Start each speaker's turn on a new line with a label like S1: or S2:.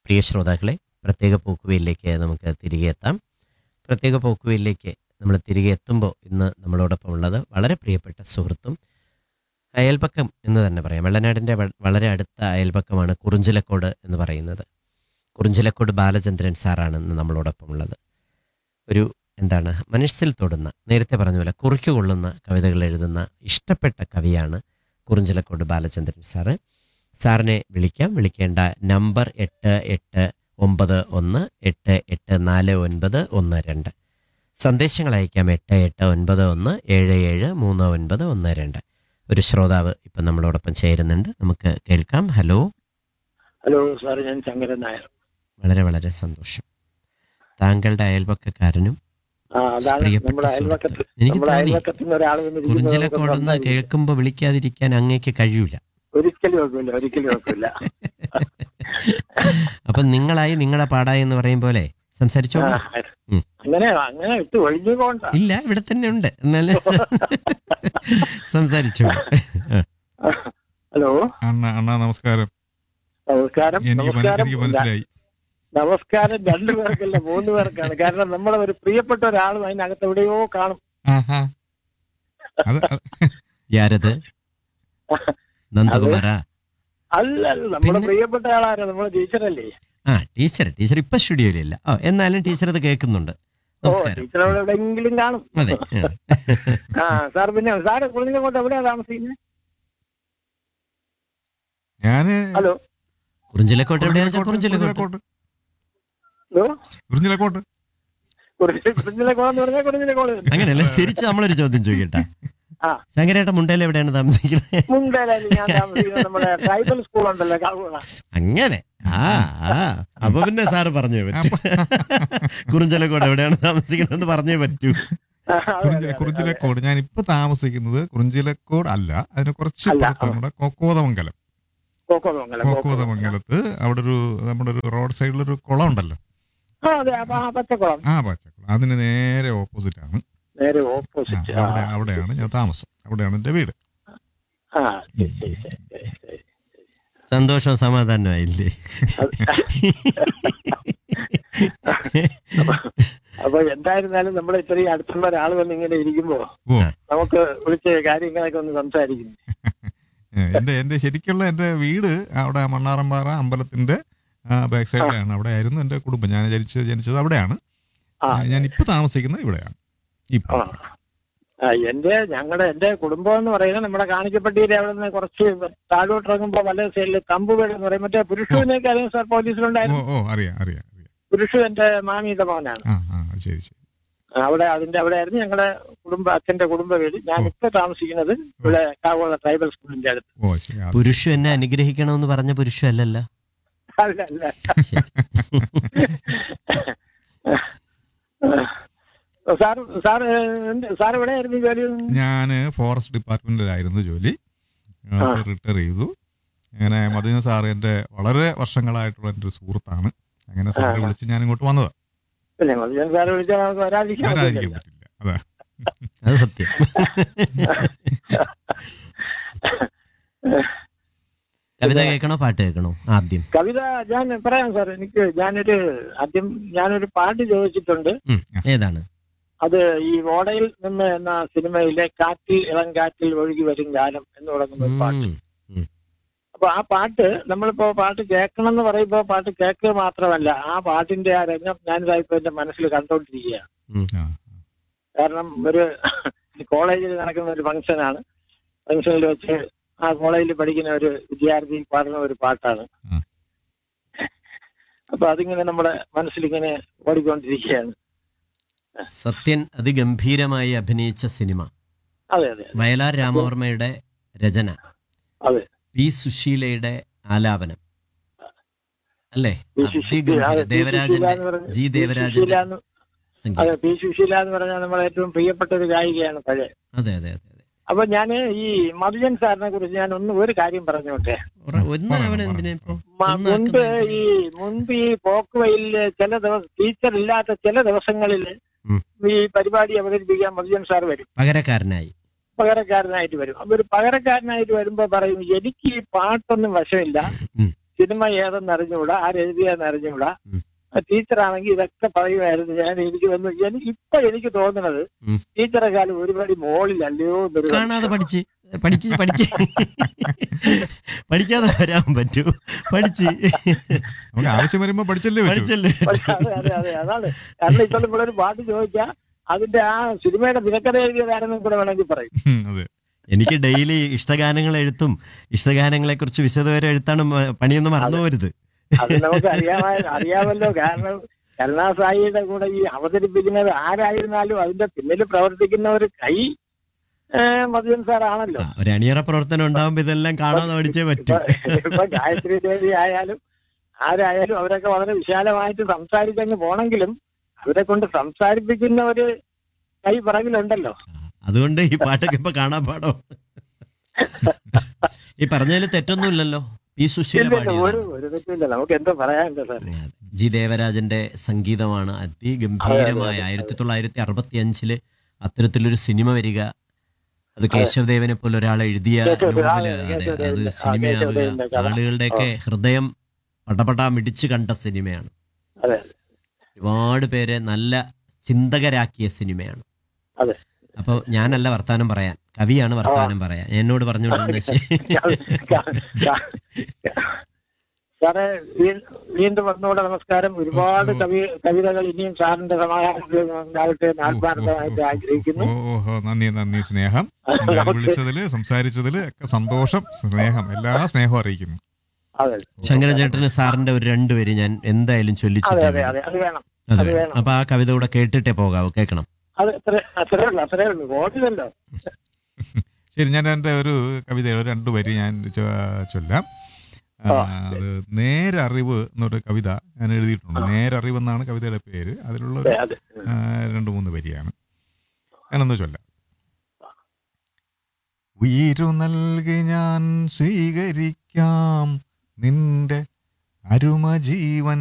S1: പ്രിയ ശ്രോതാക്കളെ പ്രത്യേക പോക്കുവയിലേക്ക് നമുക്ക് തിരികെ എത്താം പ്രത്യേക പോക്കുവയിലേക്ക് നമ്മൾ തിരികെ എത്തുമ്പോൾ ഇന്ന് നമ്മളോടൊപ്പം ഉള്ളത് വളരെ പ്രിയപ്പെട്ട സുഹൃത്തും അയൽപക്കം എന്ന് തന്നെ പറയാം വെള്ളനാടിൻ്റെ വ- വളരെ അടുത്ത അയൽപക്കമാണ് കുറിഞ്ചിലക്കോട് എന്ന് പറയുന്നത് കുറിഞ്ചിലക്കോട് ബാലചന്ദ്രൻ സാറാണ് ഇന്ന് നമ്മളോടൊപ്പം ഉള്ളത് ഒരു എന്താണ് മനസ്സിൽ തൊടുന്ന നേരത്തെ പറഞ്ഞ പോലെ കുറിക്ക് കൊള്ളുന്ന കവിതകൾ എഴുതുന്ന ഇഷ്ടപ്പെട്ട കവിയാണ് കുറിഞ്ചിലക്കോട് ബാലചന്ദ്രൻ സാറ് സാറിനെ വിളിക്കാം വിളിക്കേണ്ട നമ്പർ എട്ട് എട്ട് ഒമ്പത് ഒന്ന് എട്ട് എട്ട് നാല് ഒൻപത് ഒന്ന് രണ്ട് സന്ദേശങ്ങൾ അയക്കാം എട്ട് എട്ട് ഒൻപത് ഒന്ന് ഏഴ് ഏഴ് മൂന്ന് ഒൻപത് ഒന്ന് രണ്ട് ഒരു ശ്രോതാവ് ഇപ്പം നമ്മളോടൊപ്പം ചേരുന്നുണ്ട് നമുക്ക് കേൾക്കാം ഹലോ
S2: ഹലോ സാർ ഞാൻ ശങ്കരൻ നായർ
S1: വളരെ വളരെ സന്തോഷം താങ്കളുടെ അയൽപക്കക്കാരനും
S2: ആ അതാണ്
S1: പ്രിയപ്പെട്ട
S2: നമ്മുടെ
S1: സുഹൃത്ത്.
S2: അയൽവക്കത്ത്
S1: എനിക്ക്
S2: നമ്മുടെ
S1: തോന്നി
S2: അയൽവക്കത്തിൽ നിന്ന് ഒരാൾ വന്നിരിക്കുന്നത് നമുക്ക്
S1: കുറിഞ്ചിലക്കോടെന്ന്
S2: നന്നായിരിക്കും.
S1: കേൾക്കുമ്പോൾ വിളിക്കാതിരിക്കാൻ അങ്ങേക്ക് കഴിയൂല
S2: ഒരിക്കലും വെക്കില്ല ഒരിക്കലും വെക്കില്ല
S1: അപ്പം നിങ്ങളായി നിങ്ങളെ പാടായി എന്ന് പറയും പോലെ സംസാരിച്ചോളൂ ഉം.
S2: അങ്ങനെ അങ്ങനെ ഇട്ട് ഒഴിഞ്ഞു പോണ്ട
S1: ഇല്ല ഇവിടെ തന്നെ ഉണ്ട് എന്നാലും സംസാരിച്ചോളൂ ആ.
S2: ഹലോ
S3: അണ്ണ അണ്ണ നമസ്കാരം
S2: നമസ്കാരം
S3: എനിക്ക് മന-
S2: നമസ്കാരം
S3: എനിക്ക് മനസ്സിലായി
S2: നമസ്കാരം രണ്ടു പേർക്കല്ല മൂന്ന് പേർക്കാണ് കാരണം നമ്മളെ ഒരു പ്രിയപ്പെട്ട ഒരാളും അതിനകത്ത് എവിടെയോ കാണും
S3: ആഹാ. അത് അത്
S1: യാരത് നന്ദകുമാര
S2: അല്ല അല്ല നമ്മുടെ
S1: പിന്നെ?
S2: പ്രിയപ്പെട്ട ആളാരാ നമ്മളെ ടീച്ചറല്ലേ
S1: ആ ടീച്ചർ ടീച്ചർ ഇപ്പൊ സ്റ്റുഡിയോയിലില്ല ഓ എന്നാലും ടീച്ചർ അത് കേൾക്കുന്നുണ്ട്
S2: ഓ
S1: നമസ്കാരം
S2: ടീച്ചർ അവിടെ എവിടെയെങ്കിലും കാണും
S1: അതെ ആ.
S2: ആ സാർ പിന്നെ സാറ് കുളിഞ്ഞുകൊണ്ട് എവിടെയാ താമസിക്കുന്നത്
S3: ഞാന്
S2: ഹലോ
S1: കുറിഞ്ചിലക്കോട്ട് എവിടെയാണെന്ന് വെച്ചാൽ കുറിഞ്ചിലക്കോട്ട്
S3: കുറിഞ്ഞിലക്കോട്ട്
S2: ഹലോ
S3: കുറിഞ്ഞിലക്കോട്ട്
S2: കുറിഞ്ഞിലെ കോളെന്ന് പറഞ്ഞാൽ കുറിഞ്ഞിലെ കോള് തന്നെ.
S1: അങ്ങനെയല്ല തിരിച്ച് നമ്മളൊരു ചോദ്യം ചോദിക്കട്ടെ
S2: ആ.
S1: ശങ്കരേട്ട മുണ്ടയിൽ എവിടെയാണ് താമസിക്കുന്നത്
S2: മുണ്ടേലായാലും ഞാൻ താമസിക്കുന്നത് നമ്മുടെ ട്രൈബൽ സ്കൂൾ ഉണ്ടല്ലോ കാവുകള
S1: അങ്ങനെ ആ ആ അപ്പൊ പിന്നെ സാറ് പറഞ്ഞേ പറ്റൂ കുറിഞ്ചിലക്കോട് എവിടെയാണ് താമസിക്കുന്നത് പറഞ്ഞേ പറ്റൂ
S3: കുറിഞ്ചില കുറിഞ്ചിലക്കോട് ഞാൻ ഇപ്പൊ താമസിക്കുന്നത് കുറിഞ്ചിലക്കോട് അല്ല അതിന് കുറച്ച്
S2: അല്ല,
S3: പുറത്ത് നമ്മുടെ കൊക്കോതമംഗലം
S2: കോക്കോതമംഗലം
S3: കൊക്കോതമംഗലത്ത് അവിടെ ഒരു നമ്മുടെ ഒരു റോഡ് സൈഡിൽ ഒരു കുളം ഉണ്ടല്ലോ
S2: ആ അതെ അപ്പൊ ആ പച്ചക്കുളം
S3: ആ പച്ചക്കുളം അതിന് നേരെ ഓപ്പോസിറ്റ് ആണ്
S2: നേരെ
S3: ആ,
S2: ഓപ്പോസിറ്റ്
S3: അവിടെ അവിടെയാണ് ഞാൻ താമസം അവിടെയാണ് എന്റെ വീട്
S2: ആ ശരി ശരി ശരി ശരി ശരി
S1: സന്തോഷവും സമാധാനമായില്ലേ
S2: അപ്പൊ എന്തായിരുന്നാലും നമ്മുടെ ഇത്രയും അടുത്തുള്ള ഒരാൾ വന്ന് ഇങ്ങനെ ഇരിക്കുമ്പോ
S3: ഓ
S2: നമുക്ക് വിളിച്ച് കാര്യങ്ങളൊക്കെ ഒന്ന് സംസാരിക്കുന്നു
S3: ഏ, എന്റെ എന്റെ ശരിക്കുള്ള എന്റെ വീട് അവിടെ മണ്ണാറമ്പാറ അമ്പലത്തിന്റെ ബാക്ക് സൈഡിലാണ് അവിടെ ആയിരുന്നു എന്റെ കുടുംബം ഞാൻ ജനിച്ചത് ജനിച്ചത് അവിടെയാണ്
S2: ആ
S3: ഞാൻ ഇപ്പൊ താമസിക്കുന്നത് ഇവിടെയാണ് ഇപ്പൊ
S2: ആ. ആ എന്റെ ഞങ്ങളുടെ എന്റെ കുടുംബം എന്ന് പറയുന്നത് നമ്മുടെ കാണിക്കപ്പെട്ടിയിൽ അവിടെ നിന്ന് കുറച്ച് താഴോട്ട് ഇറങ്ങുമ്പോ വല്ല സൈഡിൽ തമ്പുവേട് എന്ന് പറയും മറ്റേ പുരുഷനൊക്കെ അറിയാം സാർ
S3: ഓ
S2: പോലീസിലുണ്ടായിരുന്നു
S3: ഓ അറിയാം അറിയാം അറിയാം
S2: പുരുഷു എന്റെ മാമിയുടെ മോനാണ്
S3: ആ ആ ശരി ശരി
S2: അവിടെ അതിന്റെ അവിടെ ആയിരുന്നു ഞങ്ങളുടെ കുടുംബ അച്ഛന്റെ കുടുംബ വീട് ഞാൻ ഇപ്പൊ താമസിക്കുന്നത് ഇവിടെ കാവുള്ള ട്രൈബൽ സ്കൂളിന്റെ അടുത്ത്
S3: ഓ ശരി അത്
S1: പുരുഷു എന്നെ അനുഗ്രഹിക്കണമെന്ന് പറഞ്ഞ പുരുഷു അല്ലല്ലോ
S2: അല്ല അല്ല
S1: ശരി.
S2: സാർ സാർ എന്ത് സാർ എവിടെയായിരുന്നു ജോലി
S3: ഞാന് ഫോറസ്റ്റ് ഡിപ്പാർട്ട്മെന്റിലായിരുന്നു ജോലി
S2: ആ.
S3: റിട്ടയർ ചെയ്തു അങ്ങനെ മധുന സാർ എന്റെ വളരെ വർഷങ്ങളായിട്ടുള്ള എന്റെ ഒരു സുഹൃത്താണ് അങ്ങനെ സാറിനെ
S2: ആ.
S3: വിളിച്ച് ഞാൻ ഇങ്ങോട്ട് വന്നതാ
S2: പിന്നെ മതിയാൻ സാറ് വിളിച്ചാൽ നമുക്ക് വരാതിരിക്കാൻ
S3: വരാതിരിക്കാൻ
S2: പറ്റില്ല
S3: പറ്റില്ല അതാ
S1: അത് സത്യം കവിത കേൾക്കണോ പാട്ട് കേൾക്കണോ ആദ്യം
S2: കവിത ഞാൻ പറയാം സാർ എനിക്ക് ഞാനൊരു ആദ്യം ഞാനൊരു പാട്ട് ചോദിച്ചിട്ടുണ്ട്
S1: ഉം, ഏതാണ്
S2: അത് ഈ ഓടയിൽ നിന്ന് എന്ന സിനിമയിലെ കാറ്റിൽ ഇളം കാറ്റിൽ ഒഴുകി വരും കാലം എന്ന് തുടങ്ങുന്ന ഒരു പാട്ട്
S1: ഉം,
S2: അപ്പൊ ആ പാട്ട് നമ്മളിപ്പോ പാട്ട് കേൾക്കണം എന്ന് പറയുമ്പോ പാട്ട് കേൾക്കുക മാത്രമല്ല ആ പാട്ടിന്റെ ആ രംഗം ഞാനിതായിപ്പോ എന്റെ മനസ്സിൽ കണ്ടോണ്ടിരിക്കുകയാണ്
S1: ഉം.
S3: ആ.
S2: കാരണം ഒരു കോളേജിൽ നടക്കുന്ന ഒരു ഫംഗ്ഷനാണ് ഫംഗ്ഷനിൽ വെച്ച് ആ കോളേജിൽ പഠിക്കുന്ന ഒരു വിദ്യാർത്ഥി പാടുന്ന ഒരു പാട്ടാണ്
S3: ഉം.
S2: അപ്പൊ അതിങ്ങനെ നമ്മുടെ മനസ്സിലിങ്ങനെ ഓടിക്കൊണ്ടിരിക്കുകയാണ്
S1: സത്യൻ അതിഗംഭീരമായി അഭിനയിച്ച സിനിമ
S2: അതെ അതെ
S1: വയലാർ രാമവർമ്മയുടെ രചന
S2: അതെ.
S1: പി സുശീലയുടെ ആലാപനം അല്ലേ
S2: പി. സുശീല-
S1: അതിഗംഭീര
S2: അതെ, പി.
S1: ദേവരാജന്റെ
S2: സുശീല എന്ന് പറഞ്ഞ-
S1: ജി
S2: പി.
S1: ദേവരാജന്റെ
S2: സുശീല എന്ന്
S1: സംഗീതം
S2: അതെ പി സുശീല എന്ന് പറഞ്ഞാൽ നമ്മളെ ഏറ്റവും പ്രിയപ്പെട്ട ഒരു ഗായികയാണ് പഴയ
S1: അതെ അതെ അതെ അതെ
S2: അപ്പൊ ഞാൻ ഈ മധുജൻ സാറിനെ കുറിച്ച് ഞാൻ ഒന്ന് ഒരു കാര്യം പറഞ്ഞോട്ടെ
S1: ഉറ- ഒന്ന്
S3: പറയണം,
S1: അവൻ
S3: പറയണം.
S1: എന്തിനാ ഇപ്പൊ
S2: മ-
S1: ഒന്ന്
S2: മുൻപ്
S1: ആക്കുന്നത്
S2: ഈ മുൻപ് ഈ പോക്കുവയില് ചില ദിവസം ടീച്ചർ ഇല്ലാത്ത ചില ദിവസങ്ങളിൽ
S1: ഉം.
S2: ഈ പരിപാടി അവതരിപ്പിക്കാൻ മധുജൻ സാർ വരും
S1: പകരക്കാരനായി
S2: പകരക്കാരനായിട്ട് വരും അപ്പൊ ഒരു പകരക്കാരനായിട്ട് വരുമ്പോ പറയും എനിക്ക് ഈ പാട്ടൊന്നും വശമില്ല
S1: ഉം.
S2: സിനിമ ഏതെന്ന് അറിഞ്ഞുകൂടാ ആരെഴുതിയെന്ന് അറിഞ്ഞുകൂടാ
S1: ഉം.
S2: ടീച്ചറാണെങ്കിൽ ഇതൊക്കെ പറയുമായിരുന്നു ഞാൻ എനിക്ക് വന്നു എനിക്ക് ഇപ്പൊ എനിക്ക് തോന്നുന്നത്
S1: ഉം.
S2: ടീച്ചറെ കാലം ഒരുപടി മോളിലല്ലയോ എന്നൊരു
S1: കാണാതെ പഠിച്ച് പഠിക്ക് പഠിക്ക് പഠിക്കാതെ വരാൻ പറ്റൂ പഠിച്ച്
S3: നമുക്ക് ആവശ്യം വരുമ്പോ പഠിച്ചല്ലേ പറ്റൂ
S1: പഠിച്ചല്ലേ
S2: പക്ഷെ അതെ അതെ അതെ അതാണ് കാരണം ഇപ്പൊ നമ്മളൊരു പാട്ട് ചോദിച്ചാൽ അതിന്റെ ആ സിനിമയുടെ തിരക്കഥ എഴുതിയതാരെന്നും കൂടെ വേണമെങ്കിൽ പറയും
S3: ഉം, അതെ
S1: എനിക്ക് ഡെയിലി ഇഷ്ടഗാനങ്ങൾ എഴുത്തും ഇഷ്ടഗാനങ്ങളെ കുറിച്ച് വിശദവരെ എഴുത്താണ് മ- പണിയൊന്നും മറന്നു പോരുത്
S2: അത് നമുക്ക് അറിയാമായ അറിയാമല്ലോ കാരണം കരുണാസായിയുടെ കൂടെ ഈ അവതരിപ്പിക്കുന്നത് ആരായിരുന്നാലും അതിന്റെ പിന്നിൽ പ്രവർത്തിക്കുന്ന ഒരു കൈ ഏ, മതിയൻ സാറാണല്ലോ
S1: ആ, ഒരു അണിയറ പ്രവർത്തനം ഉണ്ടാവുമ്പോ ഇതെല്ലാം കാണാതെ പഠിച്ചേ പറ്റൂ
S2: ഇപ്പൊ ഇപ്പൊ ഗായത്രി ദേവി ആയാലും ആരായാലും അവരൊക്കെ വളരെ വിശാലമായിട്ട് സംസാരിച്ചങ്ങ് പോണെങ്കിലും അവരെ കൊണ്ട് സംസാരിപ്പിക്കുന്ന ഒരു കൈ പിറകിലുണ്ടല്ലോ
S1: അതുകൊണ്ട് ഈ പാട്ടൊക്കെ ഇപ്പൊ കാണാൻ പാടോ ഈ പറഞ്ഞതിൽ തെറ്റൊന്നുമില്ലല്ലോ പി സുശീല
S2: ഇല്ല, ഇല്ല, ഒരു
S1: പാടിയതാണ്
S2: ഒരു തെറ്റില്ല നമുക്ക് എന്തോ പറയാനുണ്ട് സാർ
S1: അതെ. ജി ദേവരാജന്റെ സംഗീതമാണ് അതിഗംഭീരമായ ആയിരത്തി തൊള്ളായിരത്തി അറുപത്തി അഞ്ചില് അത്തരത്തിലൊരു സിനിമ വരിക അത് കേശവദേവനെ പോലെ ഒരാൾ എഴുതിയ
S2: കേശവദേവൻ,
S1: നോവല്
S2: ആ,
S1: അതെ അത്
S2: കേശവദേവന്റെ, ആ,
S1: സിനിമയാവുക
S2: കേശവദേവന്റെ കഥ.
S1: ആളുകളുടെയൊക്കെ ഹൃദയം പടപടാ മിടിച്ചു കണ്ട സിനിമയാണ്
S2: അതെ
S1: ഒരുപാട് പേരെ നല്ല ചിന്തകരാക്കിയ സിനിമയാണ്
S2: അതെ.
S1: അപ്പൊ ഞാനല്ല വർത്താനം പറയാൻ കവിയാണ് വർത്താനം പറയാൻ എന്നോട് പറഞ്ഞുകൊണ്ടിരുന്ന
S2: സാറേ വീ- വീണ്ടും വന്നുകൂടെ നമസ്കാരം ഒരുപാട്
S3: ഓ.
S2: കവി കവിതകൾ ഇനിയും സാറിന്റെ സമാധാനത്തിൽ ഉണ്ടാവട്ടെ എന്ന് ആത്മാർത്ഥമായിട്ട് ആഗ്രഹിക്കുന്നു
S3: ഓ ഓഹോ നന്ദി നന്ദി സ്നേഹം എന്തായാലും വിളിച്ചതില് സംസാരിച്ചതില് ഒക്കെ സന്തോഷം സ്നേഹം എല്ലാ സ്നേഹവും അറിയിക്കുന്നു
S2: അതെ
S1: ശങ്കരചേട്ടന് സാറിന്റെ ഒരു രണ്ടുപേര് ഞാൻ എന്തായാലും
S2: അതെ
S1: ചൊല്ലിച്ചിട്ടുണ്ട്
S2: അതെ അതെ അത് വേണം
S1: അതെ
S2: അത് വേണം.
S1: അപ്പൊ ആ കവിത കൂടെ കേട്ടിട്ടേ പോകാവൂ കേൾക്കണം
S2: അത് അത്ര അത്രേ ഉള്ളൂ അത്രേ ഉള്ളൂ ഓടില്ലല്ലോ
S3: ശരി ഞാൻ എൻ്റെ ഒരു കവിത ഒരു രണ്ട് വരി ഞാൻ ചൊ- ചൊല്ലാം ആ,
S2: ആ.
S3: അത് നേരറിവ് എന്നൊരു കവിത ഞാൻ എഴുതിയിട്ടുണ്ട് നേരറിവ് എന്നാണ് കവിതയുടെ പേര് അതിലുള്ള ഒരു,
S2: അതെ അതെ
S3: ആ, രണ്ട് മൂന്ന് വരിയാണ് ഞാനൊന്ന് ചൊല്ലാം ഉയിരു നൽകി ഞാൻ സ്വീകരിക്കാം നിന്റെ അരുമ ജീവൻ